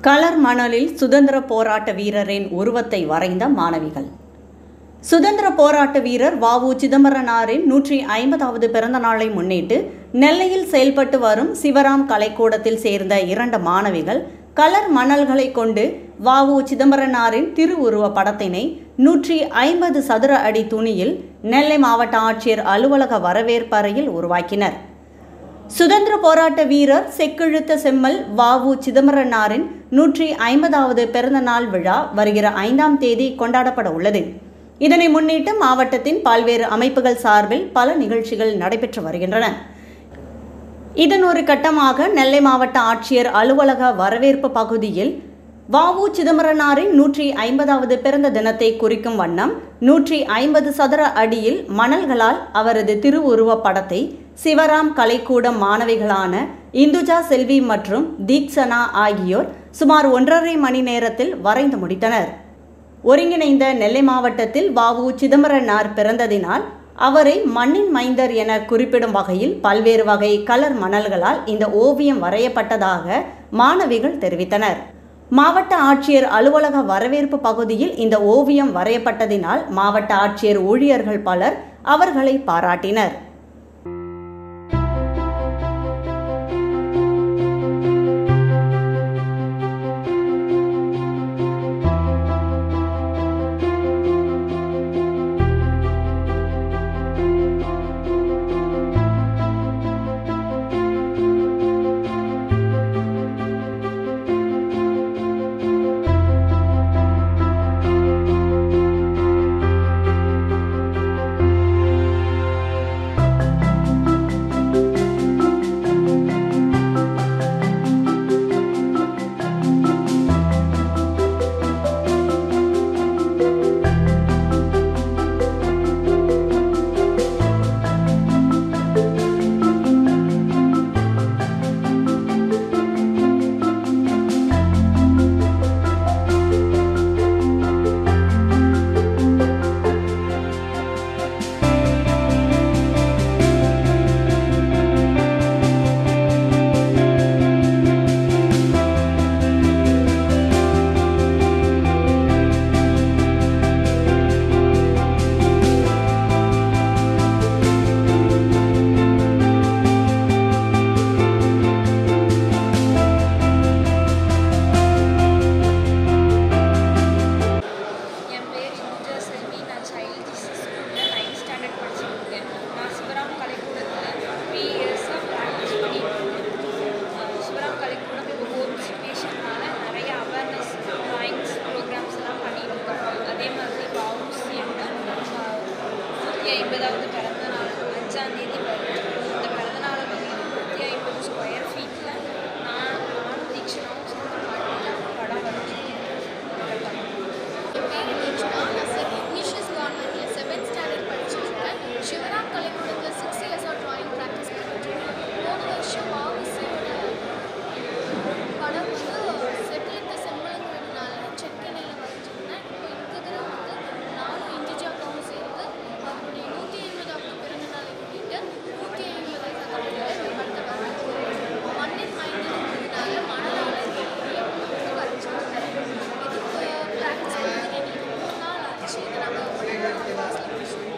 colour மணலில் சுதந்திர போராட்ட வீரரின் உருவத்தை வரைந்த மாணவிகள் சுதந்திர போராட்ட வீரர் வஉ சிதம்பரனாரின் நூற்றி ஐம்பதாவது பிறந்த நாளை முன்னிட்டு நெல்லையில் செயல்பட்டு வரும் சிவராம் கலைக்கூடத்தில் சேர்ந்த இரண்டு மாணவிகள் கலர் மணல்களை கொண்டு வஉ சிதம்பரனாரின் திருவுருவ படத்தினை நூற்றி ஐம்பது சதுர அடி துணியில் நெல்லை மாவட்ட ஆட்சியர் அலுவலக வரவேற்பறையில் உருவாக்கினர் சுதந்திர போராட்ட வீரர் செக்கிழுத்த செம்மல் வஉ சிதம்பரனாரின் நூற்றி ஐம்பதாவது பிறந்த நாள் விழா வருகிற ஐந்தாம் தேதி கொண்டாடப்பட உள்ளது இதனை முன்னிட்டு மாவட்டத்தின் பல்வேறு அமைப்புகள் சார்பில் பல நிகழ்ச்சிகள் நடைபெற்று வருகின்றன இதன் ஒரு கட்டமாக நெல்லை மாவட்ட ஆட்சியர் அலுவலக வரவேற்பு பகுதியில் வஉ சிதம்பரனாரின் நூற்றி ஐம்பதாவது பிறந்த தினத்தை குறிக்கும் வண்ணம் நூற்றி ஐம்பது சதுர அடியில் மணல்களால் அவரது திருவுருவப் படத்தை சிவராம் கலைக்கூடம் மாணவிகளான இந்துஜா செல்வி மற்றும் தீக்ஷனா ஆகியோர் சுமார் ஒன்றரை மணி நேரத்தில் வரைந்து முடித்தனர் ஒருங்கிணைந்த நெல்லை மாவட்டத்தில் வஉ சிதம்பரனார் பிறந்ததினால் அவரை மண்ணின் மைந்தர் என குறிப்பிடும் வகையில் பல்வேறு வகை கலர் மணல்களால் இந்த ஓவியம் வரையப்பட்டதாக மாணவிகள் தெரிவித்தனர் மாவட்ட ஆட்சியர் அலுவலக வரவேற்பு பகுதியில் இந்த ஓவியம் வரையப்பட்டதினால் மாவட்ட ஆட்சியர் ஊழியர்கள் பலர் அவர்களை பாராட்டினர் என் பேர் இந்துஜா செல்வி நான் சைல்டு ஜீசஸ் ஸ்கூலில் நைன்த் ஸ்டாண்டர்ட் படிச்சுட்டு இருக்கேன் நான் சிவராம் கலைக்கூடத்தில் த்ரீ இயர்ஸாக ப்ராக்டிஸ் பண்ணிட்டு இருக்கேன் அஹ் சிவராம் கலைக்கூடம் இப்போ ஹோம் சிச்சுவேஷன்னால நிறைய அவேர்னஸ் ட்ராயிங்ஸ் ப்ரோக்ராம்ஸ் எல்லாம் பண்ணிட்டு இருக்கோம் அதே மாதிரி பாவுசியோட நூற்றி ஐம்பதாவது பிறந்த நாள் அஞ்சாம் தேதி வருது இந்த பிறந்த நாளை வந்து நூற்றி ஐம்பது ஸ்கொயர் ஃபீட்டில் நான் நானும் தீக்ஷனாவும் சேர்ந்து பண்ணி படம் வரைஞ்சி என் பேர் நிஜ்மா நான் சென்ட் இக்னிஷியஸ் கவர்மெண்ட்டில் செவன்த் ஸ்டாண்டர்ட் படிச்சிருக்கேன் சிவராம் கலைக்கூடத்தில் சிக்ஸ் இயர்ஸாக ட்ராயிங் ப்ராக்டிஸ் பண்ணிட்டுருக்கேன் போன வருஷம் வாவிசியோட படம் வந்து செட்டிலுக்கு செம்மலங்கிறதுனால செக்கெண்ணையில் வரைஞ்சிருந்தேன் இப்போ இந்த தடவை வந்து நானும் இந்துஜாக்காவும் சேர்ந்து அவருடைய நூற்றி ஐம்பதாவது பிறந்த நாளை முன்னிட்டு நூற்றி ஐம்பது சதவீதத்தில் இந்த படத்தை வரைஞ்சிருக்கேன் மண்ணின் மைண்டில் மணலால் இந்த ஓவியம் வந்து வரைஞ்சிருக்கேன் இதுக்கு ப்ராக்டிஸ் பண்ணி எங்களுக்கு மூணு நாள் ஆச்சு இதை நாங்கள் ஒன்றரை கிளாஸில் முடிச்சிருக்கோம்